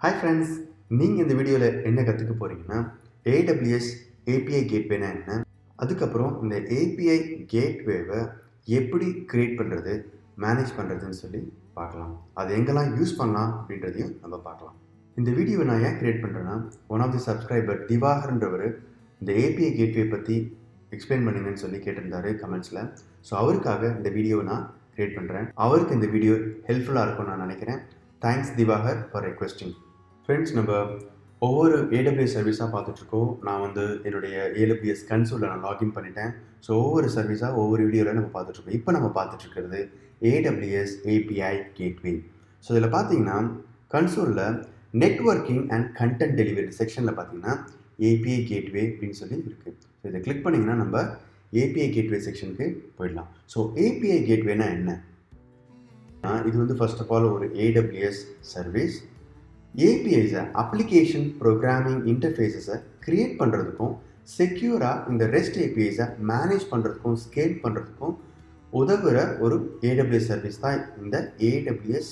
hi friends நீங்கள் இந்த வீடியோவில் என்ன கற்றுக்க போகிறீங்கன்னா ஏடபிள்யூஎஸ் ஏபிஐ கேட்வேனா என்ன அதுக்கப்புறம் இந்த ஏபிஐ கேட்வேவை எப்படி க்ரியேட் பண்ணுறது மேனேஜ் பண்ணுறதுன்னு சொல்லி பார்க்கலாம் அது எங்கெல்லாம் யூஸ் பண்ணலாம் அப்படின்றதையும் நம்ம பார்க்கலாம் இந்த வீடியோவை நான் ஏன் க்ரியேட் பண்ணுறேன்னா ஒன் ஆஃப் தி சப்ஸ்கிரைபர் திவாகர்ன்றவர் இந்த ஏபிஐ கேட்வே பற்றி எக்ஸ்பிளைன் பண்ணுங்கன்னு சொல்லி கேட்டிருந்தாரு கமெண்ட்ஸில் ஸோ அவருக்காக இந்த வீடியோவை நான் க்ரியேட் பண்ணுறேன் அவருக்கு இந்த வீடியோ ஹெல்ப்ஃபுல்லாக இருக்கும்னு நான் நினைக்கிறேன் thanks Diwakar for requesting friends நம்ம ஒவ்வொரு ஏடபிள்யூஎஸ் சர்வீஸாக பார்த்துட்ருக்கோம் நான் வந்து என்னுடைய ஏடபிள்யூஎஸ் கன்சோலில் நான் லாகின் பண்ணிட்டேன் ஸோ ஒவ்வொரு சர்வீஸாக ஒவ்வொரு வீடியோவில் நம்ம பார்த்துட்ருக்கோம் இப்போ நம்ம பார்த்துட்ருக்கிறது ஏடபிள்யூஎஸ் ஏபிஐ கேட்வே ஸோ இதில் பார்த்தீங்கன்னா கன்சோலில் நெட்ஒர்க்கிங் அண்ட் கண்டென்ட் டெலிவரி செக்ஷனில் பார்த்தீங்கன்னா ஏபிஐ கேட்வே அப்படின்னு சொல்லி இருக்குது ஸோ இதை கிளிக் பண்ணிங்கன்னா நம்ம ஏபிஐ கேட்வே செக்ஷனுக்கு போயிடலாம் ஸோ ஏபிஐ கேட்வேனா என்ன இது வந்து ஃபர்ஸ்ட் ஆஃப் ஆல் ஒரு ஏடபிள்யூஎஸ் சர்வீஸ் ஏபிஐஸை அப்ளிகேஷன் ப்ரோக்ராமிங் இன்டர்ஃபேஸஸை க்ரியேட் பண்ணுறதுக்கும் செக்யூராக இந்த ரெஸ்ட் ஏபிஐஸை மேனேஜ் பண்ணுறதுக்கும் ஸ்கேல் பண்ணுறதுக்கும் உதவுகிற ஒரு ஏடபிள்யூஎஸ் சர்வீஸ் தான் இந்த ஏடபிள்யூஎஸ்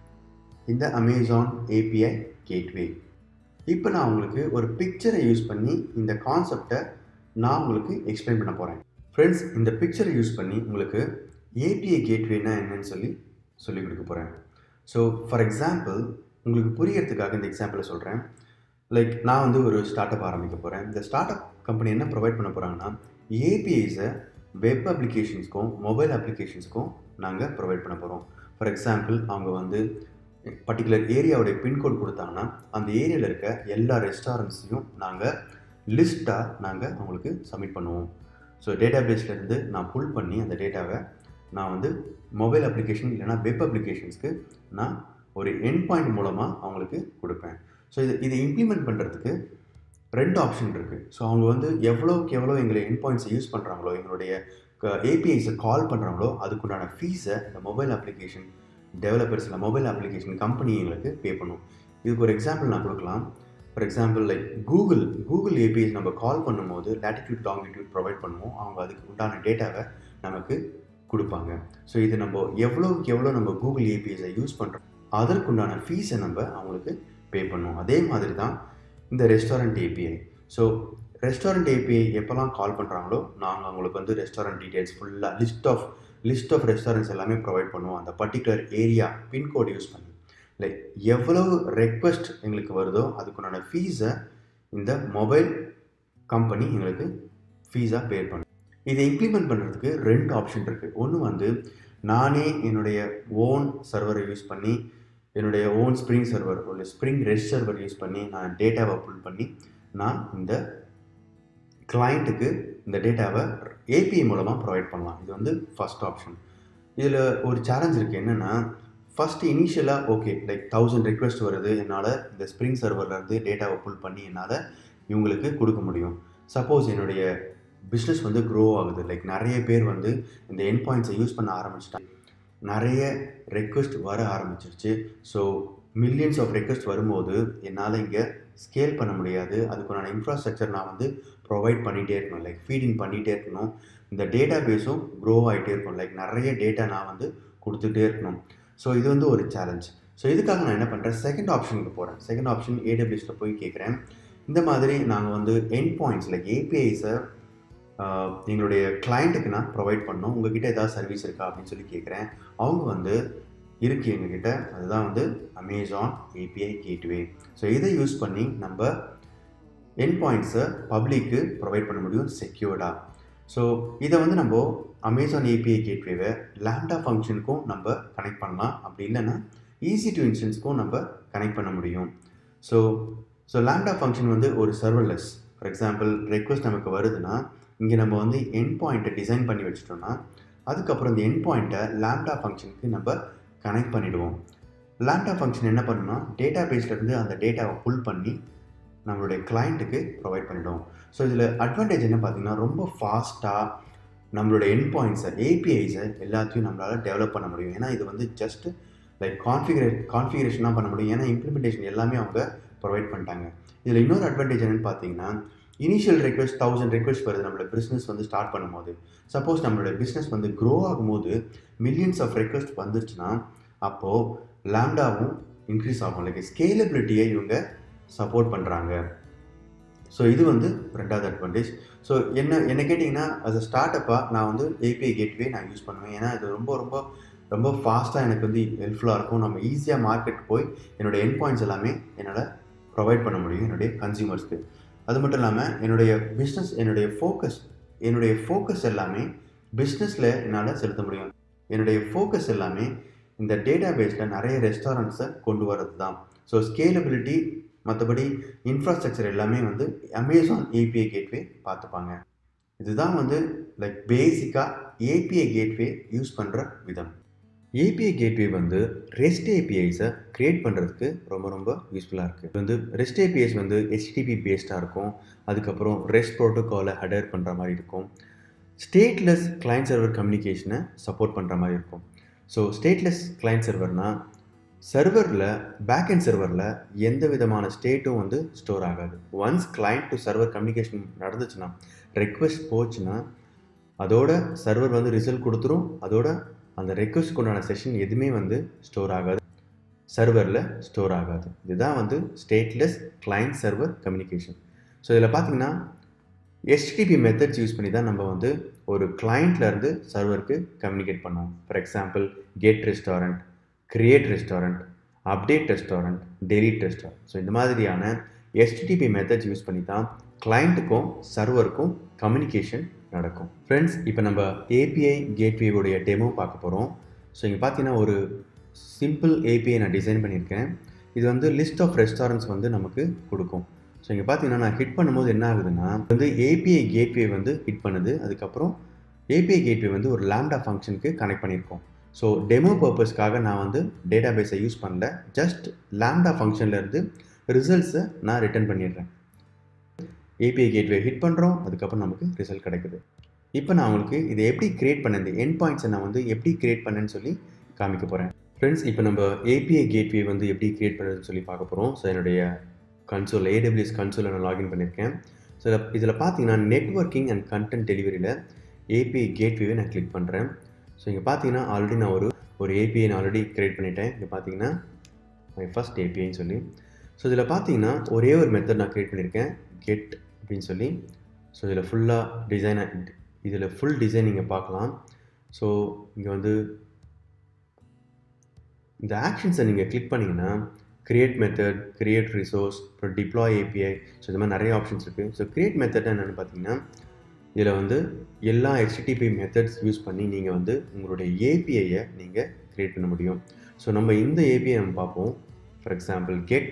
இந்த அமேசான் ஏபிஐ கேட்வே இப்போ நான் உங்களுக்கு ஒரு பிக்சரை யூஸ் பண்ணி இந்த கான்செப்டை நான் உங்களுக்கு எக்ஸ்பிளைன் பண்ண போகிறேன் ஃப்ரெண்ட்ஸ் இந்த பிக்சரை யூஸ் பண்ணி உங்களுக்கு ஏபிஐ கேட்வேனா என்னன்னு சொல்லி சொல்லிக் கொடுக்க போகிறேன் ஸோ ஃபார் எக்ஸாம்பிள் உங்களுக்கு புரியறதுக்காக இந்த எக்ஸாம்பிளை சொல்கிறேன் லைக் நான் வந்து ஒரு ஸ்டார்ட் அப் ஆரம்பிக்க போகிறேன் இந்த ஸ்டார்ட் அப் கம்பெனி என்ன ப்ரொவைட் பண்ண போகிறாங்கன்னா ஏபிஐஸை வெப் அப்ளிகேஷன்ஸ்க்கும் மொபைல் அப்ளிகேஷன்ஸ்க்கும் நாங்கள் ப்ரொவைட் பண்ண போகிறோம் ஃபார் எக்ஸாம்பிள் அவங்க வந்து பர்டிகுலர் ஏரியாவுடைய பின்கோட் கொடுத்தாங்கன்னா அந்த ஏரியாவில் இருக்க எல்லா ரெஸ்டாரண்ட்ஸையும் நாங்கள் லிஸ்ட்டாக நாங்கள் அவங்களுக்கு சப்மிட் பண்ணுவோம் ஸோ டேட்டா பேஸ்லேருந்து நான் புல் பண்ணி அந்த டேட்டாவை நான் வந்து மொபைல் அப்ளிகேஷன் இல்லைனா வெப் அப்ளிகேஷன்ஸ்க்கு நான் ஒரு என் பாயிண்ட் மூலமாக அவங்களுக்கு கொடுப்பேன் ஸோ இது இதை இம்ப்ளிமெண்ட் பண்ணுறதுக்கு ரெண்டு ஆப்ஷன் இருக்குது ஸோ அவங்க வந்து எவ்வளோக்கு எவ்வளோ எங்களை என் பாயிண்ட்ஸை யூஸ் பண்ணுறாங்களோ எங்களுடைய ஏபிஐஸை கால் பண்ணுறாங்களோ அதுக்குண்டான ஃபீஸை இந்த மொபைல் அப்ளிகேஷன் டெவலப்பர்ஸ் இல்லை மொபைல் அப்ளிகேஷன் கம்பெனி எங்களுக்கு பே பண்ணும் இதுக்கு ஒரு எக்ஸாம்பிள் நான் கொடுக்கலாம் for example like Google Google APIs நம்ம கால் பண்ணும்போது லேட்டிடியூட் லாங்கிடியூட் ப்ரொவைட் பண்ணுவோம் அவங்க அதுக்கு உண்டான டேட்டாவை நமக்கு கொடுப்பாங்க ஸோ இது நம்ம எவ்வளோக்கு எவ்வளோ நம்ம கூகுள் ஏபிஐஸை யூஸ் பண்ணுறோம் அதற்குண்டான ஃபீஸை நம்ம அவங்களுக்கு பே பண்ணுவோம் அதே மாதிரி தான் இந்த restaurant API so restaurant API எப்போல்லாம் கால் பண்ணுறாங்களோ நாங்கள் அவங்களுக்கு வந்து ரெஸ்டாரண்ட் டீட்டெயில்ஸ் ஃபுல்லாக list of list of restaurants எல்லாமே ப்ரொவைட் பண்ணுவோம் அந்த பர்டிகுலர் ஏரியா பின்கோட் யூஸ் பண்ணி லைக் எவ்வளவு ரெக்வஸ்ட் எங்களுக்கு வருதோ அதுக்குண்டான ஃபீஸை இந்த மொபைல் கம்பெனி எங்களுக்கு ஃபீஸாக பே பண்ணும் இதை இம்ப்ளிமெண்ட் பண்ணுறதுக்கு ரெண்டு ஆப்ஷன் இருக்குது ஒன்று வந்து நானே என்னுடைய ஓன் சர்வரை யூஸ் பண்ணி என்னுடைய ஓன் ஸ்ப்ரிங் சர்வர் ஒரு ஸ்ப்ரிங் ரெஸ்ட் சர்வர் யூஸ் பண்ணி நான் டேட்டாவை புல் பண்ணி நான் இந்த கிளைண்ட்டுக்கு இந்த டேட்டாவை ஏபிஐ மூலமாக ப்ரொவைட் பண்ணலாம் இது வந்து ஃபஸ்ட் ஆப்ஷன் இதில் ஒரு சேலஞ்ச் இருக்குது என்னென்னா ஃபஸ்ட்டு இனிஷியலாக ஓகே லைக் தௌசண்ட் ரெக்வெஸ்ட் வருது என்னால் இந்த ஸ்ப்ரிங் சர்வர்லேருந்து டேட்டாவை புல் பண்ணி என்னால் இவங்களுக்கு கொடுக்க முடியும் சப்போஸ் என்னுடைய பிஸ்னஸ் வந்து க்ரோ ஆகுது லைக் நிறைய பேர் வந்து இந்த என் பாயிண்ட்ஸை யூஸ் பண்ண ஆரம்பிச்சிட்டாங்க நிறைய ரெக்வெஸ்ட் வர ஆரம்பிச்சிருச்சு ஸோ மில்லியன்ஸ் ஆஃப் ரெக்வெஸ்ட் வரும்போது என்னால் இங்கே ஸ்கேல் பண்ண முடியாது அதுக்குண்டான இன்ஃப்ராஸ்ட்ரக்சர் நான் வந்து ப்ரொவைட் பண்ணிகிட்டே இருக்கணும் லைக் ஃபீடிங் பண்ணிகிட்டே இருக்கணும் இந்த டேட்டா பேஸும் க்ரோ ஆகிட்டே இருக்கும் லைக் நிறைய டேட்டா நான் வந்து கொடுத்துட்டே இருக்கணும் ஸோ இது வந்து ஒரு சேலஞ்ச் ஸோ இதுக்காக நான் என்ன பண்ணுறேன் செகண்ட் ஆப்ஷனுக்கு போகிறேன் செகண்ட் ஆப்ஷன் ஏடபிள்யூஸில் போய் கேட்குறேன் இந்த மாதிரி நாங்கள் வந்து என் பாயிண்ட்ஸ் லைக் ஏபிஐஸை எங்களுடைய கிளைண்ட்டுக்கு நான் ப்ரொவைட் பண்ணோம் உங்ககிட்ட ஏதாவது சர்வீஸ் இருக்கா அப்படின்னு சொல்லி கேட்குறேன் அவங்க வந்து இருக்குது எங்ககிட்ட அதுதான் வந்து அமேசான் ஏபிஐ கேட்வே ஸோ இதை யூஸ் பண்ணி நம்ம என் பாயிண்ட்ஸை பப்ளிக்கு ப்ரொவைட் பண்ண முடியும் செக்யூர்டாக ஸோ இதை வந்து நம்ம அமேசான் ஏபிஐ கேட்வேவை லேம்டா ஃபங்க்ஷனுக்கும் நம்ம கனெக்ட் பண்ணலாம் அப்படி இல்லைன்னா ஈஸி டு இன்ஸ்டன்ஸ்க்கும் நம்ம கனெக்ட் பண்ண முடியும் ஸோ ஸோ லேம்டா ஃபங்க்ஷன் வந்து ஒரு சர்வர்லெஸ் ஃபார் எக்ஸாம்பிள் ரெக்வஸ்ட் நமக்கு வருதுன்னா இங்கே நம்ம வந்து என் பாயிண்ட்டை டிசைன் பண்ணி வச்சிட்டோம்னா அதுக்கப்புறம் இந்த என் பாயிண்ட்டை லேம்டா ஃபங்க்ஷனுக்கு நம்ம கனெக்ட் பண்ணிவிடுவோம் லேம்டா ஃபங்க்ஷன் என்ன பண்ணுன்னா டேட்டா பேஸ்லேருந்து அந்த டேட்டாவை புல் பண்ணி நம்மளுடைய கிளைண்ட்டுக்கு ப்ரொவைட் பண்ணிவிடுவோம் ஸோ இதில் அட்வான்டேஜ் என்ன பார்த்தீங்கன்னா ரொம்ப ஃபாஸ்ட்டாக நம்மளோட என் பாயிண்ட்ஸை ஏபிஐஸை எல்லாத்தையும் நம்மளால் டெவலப் பண்ண முடியும் ஏன்னா இது வந்து ஜஸ்ட் லைக் கான்ஃபிகரே கான்ஃபிகரேஷன் தான் பண்ண முடியும் ஏன்னா இம்ப்ளிமெண்டேஷன் எல்லாமே அவங்க ப்ரொவைட் பண்ணிட்டாங்க இதில் இன்னொரு அட்வான்டேஜ் என்னென்னு பார்த்தீங்கன்னா இனிஷியல் ரெக்வஸ்ட் தௌசண்ட் ரெக்வஸ்ட் வருது நம்மளோட பிஸ்னஸ் வந்து ஸ்டார்ட் பண்ணும்போது சப்போஸ் நம்மளோட பிஸ்னஸ் வந்து க்ரோ ஆகும்போது மில்லியன்ஸ் ஆஃப் ரெக்வஸ்ட் வந்துருச்சுன்னா அப்போது லேம்டாவும் இன்க்ரீஸ் ஆகும் லைக் ஸ்கேலபிலிட்டியை இவங்க சப்போர்ட் பண்ணுறாங்க ஸோ இது வந்து ரெண்டாவது அட்வான்டேஜ் ஸோ என்ன என்ன கேட்டிங்கன்னா அஸ் அ ஸ்டார்ட் அப்பாக நான் வந்து ஏபிஐ கேட்வே நான் யூஸ் பண்ணுவேன் ஏன்னா இது ரொம்ப ரொம்ப ரொம்ப ஃபாஸ்ட்டாக எனக்கு வந்து ஹெல்ப்ஃபுல்லாக இருக்கும் நம்ம ஈஸியாக மார்க்கெட் போய் என்னோடய என் பாயிண்ட்ஸ் எல்லாமே என்னால் ப்ரொவைட் பண்ண முடியும் என்னுடைய கன்சியூமர்ஸ்க்கு அது மட்டும் இல்லாமல் என்னுடைய பிஸ்னஸ் என்னுடைய ஃபோக்கஸ் என்னுடைய ஃபோக்கஸ் எல்லாமே பிஸ்னஸில் என்னால் செலுத்த முடியும் என்னுடைய ஃபோக்கஸ் எல்லாமே இந்த டேட்டா பேஸில் நிறைய ரெஸ்டாரண்ட்ஸை கொண்டு வரது தான் ஸோ ஸ்கேலபிலிட்டி மற்றபடி இன்ஃப்ராஸ்ட்ரக்சர் எல்லாமே வந்து அமேசான் ஏபிஐ கேட்வே பார்த்துப்பாங்க இதுதான் வந்து லைக் பேசிக்காக ஏபிஐ கேட்வே யூஸ் பண்ணுற விதம் ஏபிஐ கேட்வே வந்து ரெஸ்ட் ஏபிஐஸை க்ரியேட் பண்ணுறதுக்கு ரொம்ப ரொம்ப யூஸ்ஃபுல்லாக இருக்குது இது வந்து ரெஸ்ட் ஏபிஐஸ் வந்து ஹெச்டிபி பேஸ்டாக இருக்கும் அதுக்கப்புறம் ரெஸ்ட் ப்ரோட்டோகாலை அடர் பண்ணுற மாதிரி இருக்கும் ஸ்டேட்லெஸ் கிளைண்ட் சர்வர் கம்யூனிகேஷனை சப்போர்ட் பண்ணுற மாதிரி இருக்கும் ஸோ ஸ்டேட்லெஸ் கிளைண்ட் சர்வர்னால் சர்வரில் பேக் அண்ட் சர்வரில் எந்த விதமான ஸ்டேட்டும் வந்து ஸ்டோர் ஆகாது once client to server communication நடந்துச்சுன்னா ரெக்வெஸ்ட் போச்சுன்னா அதோட சர்வர் வந்து ரிசல்ட் கொடுத்துரும் அதோட அந்த ரெக்வெஸ்ட் கொண்டான செஷன் எதுவுமே வந்து ஸ்டோர் ஆகாது சர்வரில் ஸ்டோர் ஆகாது இதுதான் வந்து stateless client server communication so இதில் பார்த்தீங்கன்னா எஸ்டிபி மெத்தட்ஸ் யூஸ் பண்ணி தான் நம்ம வந்து ஒரு கிளைண்ட்லேருந்து சர்வருக்கு கம்யூனிகேட் பண்ணுவோம் for example get restaurant create restaurant update restaurant delete restaurant so இந்த மாதிரியான எஸ்டிடிபி மெத்தட்ஸ் யூஸ் பண்ணி தான் கிளைண்ட்டுக்கும் சர்வருக்கும் கம்யூனிகேஷன் நடக்கும் ஃப்ரெண்ட்ஸ் இப்போ நம்ம ஏபிஐ கேட்வேவுடைய டெமோ பார்க்க போகிறோம் ஸோ இங்கே பார்த்தீங்கன்னா ஒரு சிம்பிள் ஏபிஐ நான் டிசைன் பண்ணியிருக்கேன் இது வந்து லிஸ்ட் ஆஃப் ரெஸ்டாரண்ட்ஸ் வந்து நமக்கு கொடுக்கும் ஸோ இங்கே பார்த்தீங்கன்னா நான் ஹிட் பண்ணும்போது என்ன ஆகுதுன்னா வந்து ஏபிஐ கேட்வே வந்து ஹிட் பண்ணுது அதுக்கப்புறம் ஏபிஐ கேட்வே வந்து ஒரு லேம்டா ஃபங்க்ஷனுக்கு கனெக்ட் பண்ணியிருக்கோம் ஸோ டெமோ பர்பஸ்க்காக நான் வந்து டேட்டா பேஸை யூஸ் பண்ணல ஜஸ்ட் லேம்டா ஃபங்க்ஷன்லேருந்து ரிசல்ட்ஸை நான் ரிட்டர்ன் பண்ணிடுறேன் ஏபிஐ கேட்வே ஹிட் பண்ணுறோம் அதுக்கப்புறம் நமக்கு ரிசல்ட் கிடைக்குது இப்போ நான் உங்களுக்கு இதை எப்படி கிரியேட் பண்ணேன் இந்த என் பாயிண்ட்ஸை நான் வந்து எப்படி கிரியேட் பண்ணேன்னு சொல்லி காமிக்க போகிறேன் ஃப்ரெண்ட்ஸ் இப்போ நம்ம ஏபிஐ கேட்வே வந்து எப்படி கிரியேட் பண்ணுறதுன்னு சொல்லி பார்க்க போகிறோம் ஸோ என்னுடைய கன்சோல் ஏடபிள்யூஎஸ் கன்சோலில் நான் லாகின் பண்ணியிருக்கேன் ஸோ இதில் பார்த்தீங்கன்னா நெட்ஒர்க்கிங் அண்ட் கண்டென்ட் டெலிவரியில் ஏபிஐ கேட்வேவை நான் கிளிக் பண்ணுறேன் ஸோ இங்கே பார்த்தீங்கன்னா ஆல்ரெடி நான் ஒரு ஒரு ஏபிஐ நான் ஆல்ரெடி க்ரியேட் பண்ணிட்டேன் இங்கே பார்த்தீங்கன்னா மை ஃபஸ்ட் ஏபிஐன்னு சொல்லி ஸோ இதில் பார்த்தீங்கன்னா ஒரே ஒரு மெத்தட் நான் க்ரியேட் பண்ணியிருக்கேன் கெட் அப்படின்னு சொல்லி ஸோ இதில் ஃபுல்லாக டிசைன் இதில் ஃபுல் டிசைன் நீங்கள் பார்க்கலாம் ஸோ இங்கே வந்து இந்த ஆக்ஷன்ஸை நீங்கள் கிளிக் பண்ணிங்கன்னா கிரியேட் மெத்தட் கிரியேட் ரிசோர்ஸ் அப்புறம் டிப்ளாய் ஏபிஐ ஸோ இந்த மாதிரி நிறைய ஆப்ஷன்ஸ் இருக்குது ஸோ கிரியேட் மெத்தட் என்னென்னு பார்த்தீங்கன்னா இதில் வந்து எல்லா ஹெச்டிடிபி மெத்தட்ஸ் யூஸ் பண்ணி நீங்கள் வந்து உங்களுடைய ஏபிஐயை நீங்கள் க்ரியேட் பண்ண முடியும் ஸோ நம்ம இந்த ஏபிஐ நம்ம பார்ப்போம் ஃபார் எக்ஸாம்பிள் கெட்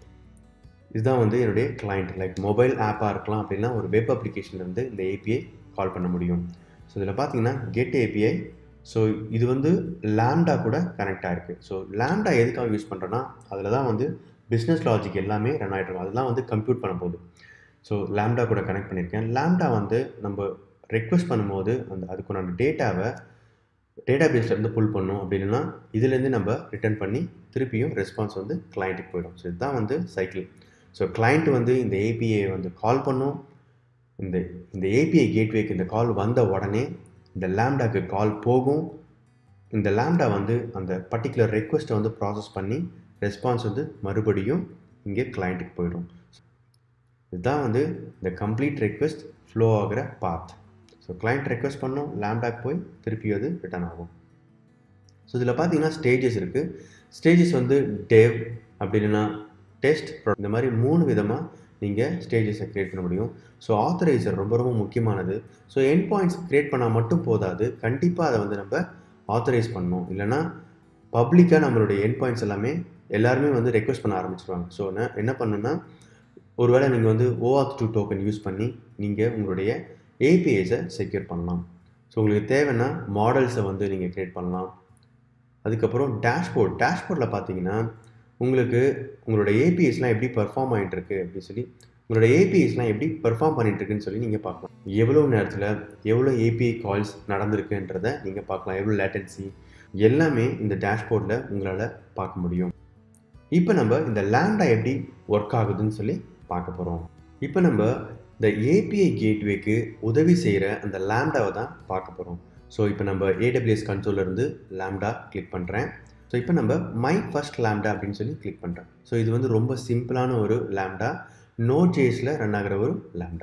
இதுதான் வந்து என்னுடைய கிளைண்ட் லைக் மொபைல் ஆப்பாக இருக்கலாம் அப்படின்னா ஒரு வெப் அப்ளிகேஷன்லேருந்து இந்த ஏபிஐ கால் பண்ண முடியும் ஸோ இதில் பார்த்தீங்கன்னா கெட் ஏபிஐ ஸோ இது வந்து லேம்டா கூட கனெக்ட் ஆகிருக்கு ஸோ லேம்டா எதுக்காக யூஸ் பண்ணுறோன்னா அதில் தான் வந்து பிஸ்னஸ் லாஜிக் எல்லாமே ரன் ஆகிட்டு இருக்கும் அதெல்லாம் வந்து கம்ப்யூட் பண்ண போகுது ஸோ லேம்டா கூட கனெக்ட் பண்ணியிருக்கேன் லேம்டா வந்து நம்ம ரெக்வஸ்ட் பண்ணும்போது அந்த அதுக்குண்டான டேட்டாவை டேட்டா பேஸ்லேருந்து புல் பண்ணும் அப்படின்னா இதுலேருந்து நம்ம ரிட்டர்ன் பண்ணி திருப்பியும் ரெஸ்பான்ஸ் வந்து கிளைண்ட்டுக்கு போயிடும் ஸோ இதுதான் வந்து சைக்கிள் ஸோ கிளைண்ட் வந்து இந்த ஏபிஐ வந்து கால் பண்ணும் இந்த இந்த ஏபிஐ கேட்வேக்கு இந்த கால் வந்த உடனே இந்த லேம்டாக்கு கால் போகும் இந்த லேம்டா வந்து அந்த பர்டிகுலர் ரெக்வஸ்ட்டை வந்து ப்ராசஸ் பண்ணி ரெஸ்பான்ஸ் வந்து மறுபடியும் இங்கே கிளைண்ட்டுக்கு போயிடும் இதுதான் வந்து இந்த கம்ப்ளீட் ரெக்வெஸ்ட் ஃப்ளோ ஆகிற பாத் ஸோ கிளைண்ட் ரெக்வெஸ்ட் பண்ணோம் லேம்டாக் போய் திருப்பி அது ரிட்டர்ன் ஆகும் ஸோ இதில் பார்த்தீங்கன்னா ஸ்டேஜஸ் இருக்குது ஸ்டேஜஸ் வந்து டேவ் அப்படி இல்லைன்னா டெஸ்ட் இந்த மாதிரி மூணு விதமாக நீங்கள் ஸ்டேஜஸை க்ரியேட் பண்ண முடியும் ஸோ ஆத்தரைசர் ரொம்ப ரொம்ப முக்கியமானது ஸோ என் பாயிண்ட்ஸ் க்ரியேட் பண்ணால் மட்டும் போதாது கண்டிப்பாக அதை வந்து நம்ம ஆத்தரைஸ் பண்ணணும் இல்லைனா பப்ளிக்காக நம்மளுடைய என் பாயிண்ட்ஸ் எல்லாமே எல்லாருமே வந்து ரெக்வெஸ்ட் பண்ண ஆரம்பிச்சிருவாங்க ஸோ என்ன பண்ணுன்னா ஒருவேளை நீங்கள் வந்து ஓஆத் டூ டோக்கன் யூஸ் பண்ணி நீங்கள் உங்களுடைய ஏபிஐஸை செக்யூர் பண்ணலாம் ஸோ உங்களுக்கு தேவைன்னா மாடல்ஸை வந்து நீங்கள் க்ரியேட் பண்ணலாம் அதுக்கப்புறம் டேஷ்போர்ட் டேஷ்போர்டில் பார்த்தீங்கன்னா உங்களுக்கு உங்களோட ஏபிஎஸ்லாம் எப்படி பர்ஃபார்ம் ஆகிட்டுருக்கு அப்படின்னு சொல்லி உங்களோட ஏபிஎஸ்லாம் எப்படி பெர்ஃபார்ம் பண்ணிட்டுருக்குன்னு சொல்லி நீங்கள் பார்க்கலாம் எவ்வளோ நேரத்தில் எவ்வளோ ஏபிஐ கால்ஸ் நடந்திருக்குன்றதை நீங்கள் பார்க்கலாம் எவ்வளோ லேட்டன்சி எல்லாமே இந்த டேஷ்போர்டில் உங்களால் பார்க்க முடியும் இப்போ நம்ம இந்த லேண்டா எப்படி ஒர்க் ஆகுதுன்னு சொல்லி பார்க்க போகிறோம் இப்போ நம்ம இந்த ஏபிஐ கேட்வேக்கு உதவி செய்கிற அந்த லேம்டாவை தான் பார்க்க போகிறோம் ஸோ இப்போ நம்ம ஏடபிள்யூஎஸ் கன்சோலேருந்து லேம்டா கிளிக் பண்ணுறேன் ஸோ இப்போ நம்ம மை ஃபர்ஸ்ட் லேம்டா அப்படின்னு சொல்லி கிளிக் பண்ணுறோம் ஸோ இது வந்து ரொம்ப சிம்பிளான ஒரு லேம்டா நோ ஜேஸில் ரன் ஆகிற ஒரு லேம்டா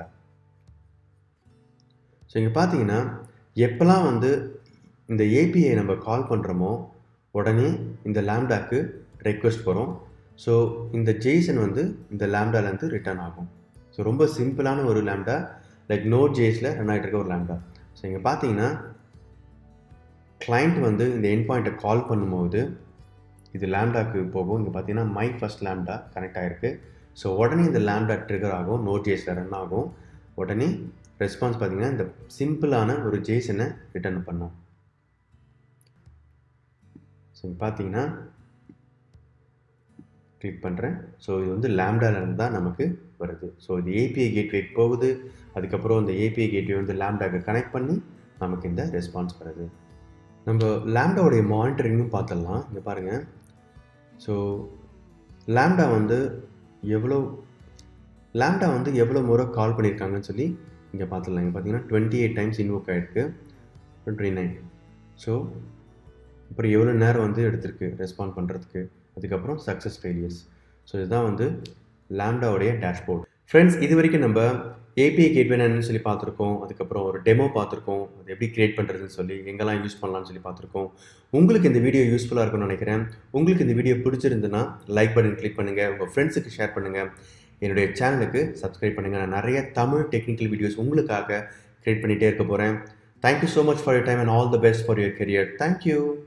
ஸோ இங்கே பார்த்தீங்கன்னா எப்போல்லாம் வந்து இந்த ஏபிஐ நம்ம கால் பண்ணுறோமோ உடனே இந்த லேம்டாக்கு ரெக்வெஸ்ட் வரும் ஸோ இந்த ஜேசன் வந்து இந்த லேம்டாலேருந்து ரிட்டர்ன் ஆகும் ஸோ ரொம்ப சிம்பிளான ஒரு லேம்டா லைக் நோட் ஜேஸில் ரன் ஆகிட்டு இருக்க ஒரு லேம்டா ஸோ இங்கே பார்த்தீங்கன்னா கிளைண்ட் வந்து இந்த என் பாயிண்ட்டை கால் பண்ணும்போது இது லேம்டாக்கு போகும் இங்கே பார்த்தீங்கன்னா மை ஃபஸ்ட் லேம்டா கனெக்ட் ஆகிருக்கு ஸோ உடனே இந்த லேம்டா ட்ரிகர் ஆகும் நோட் ஜேஸில் ரன் ஆகும் உடனே ரெஸ்பான்ஸ் பார்த்தீங்கன்னா இந்த சிம்பிளான ஒரு ஜேசனை ரிட்டர்ன் பண்ணும் ஸோ இங்கே பார்த்தீங்கன்னா கிளிக் பண்ணுறேன் ஸோ இது வந்து லேம்டாலேருந்து தான் நமக்கு வருது ஸோ இது ஏபிஐ கேட்வே போகுது அதுக்கப்புறம் இந்த ஏபிஐ கேட்வே வந்து லேம்டாக்கு கனெக்ட் பண்ணி நமக்கு இந்த ரெஸ்பான்ஸ் வருது நம்ம லேம்டாவுடைய மானிட்டரிங்கும் பார்த்துடலாம் இங்கே பாருங்கள் ஸோ லேம்டா வந்து எவ்வளோ லேம்டா வந்து எவ்வளோ முறை கால் பண்ணியிருக்காங்கன்னு சொல்லி இங்கே பார்த்துடலாம் இங்கே பார்த்தீங்கன்னா டுவெண்ட்டி எயிட் டைம்ஸ் இன்வோக் ஆகிருக்கு டுவெண்ட்டி நைன் ஸோ அப்புறம் எவ்வளோ நேரம் வந்து எடுத்திருக்கு ரெஸ்பாண்ட் பண்ணுறதுக்கு அதுக்கப்புறம் சக்ஸஸ் ஃபெயிலியர்ஸ் ஸோ இதுதான் வந்து லேம்டாவுடைய டேஷ்போர்ட் ஃப்ரெண்ட்ஸ் இது வரைக்கும் நம்ம ஏபிஐ கேட்வே என்னன்னு சொல்லி பார்த்துருக்கோம் அதுக்கப்புறம் ஒரு டெமோ பார்த்துருக்கோம் அது எப்படி கிரியேட் பண்ணுறதுன்னு சொல்லி எங்கெல்லாம் யூஸ் பண்ணலாம்னு சொல்லி பார்த்துருக்கோம் உங்களுக்கு இந்த வீடியோ யூஸ்ஃபுல்லாக இருக்கும்னு நினைக்கிறேன் உங்களுக்கு இந்த வீடியோ பிடிச்சிருந்துன்னா லைக் பட்டன் கிளிக் பண்ணுங்கள் உங்கள் ஃப்ரெண்ட்ஸுக்கு ஷேர் பண்ணுங்கள் என்னுடைய சேனலுக்கு சப்ஸ்கிரைப் பண்ணுங்கள் நான் நிறைய தமிழ் டெக்னிக்கல் வீடியோஸ் உங்களுக்காக க்ரியேட் பண்ணிகிட்டே இருக்க போகிறேன் thank you so much for your time and all the best for your career thank you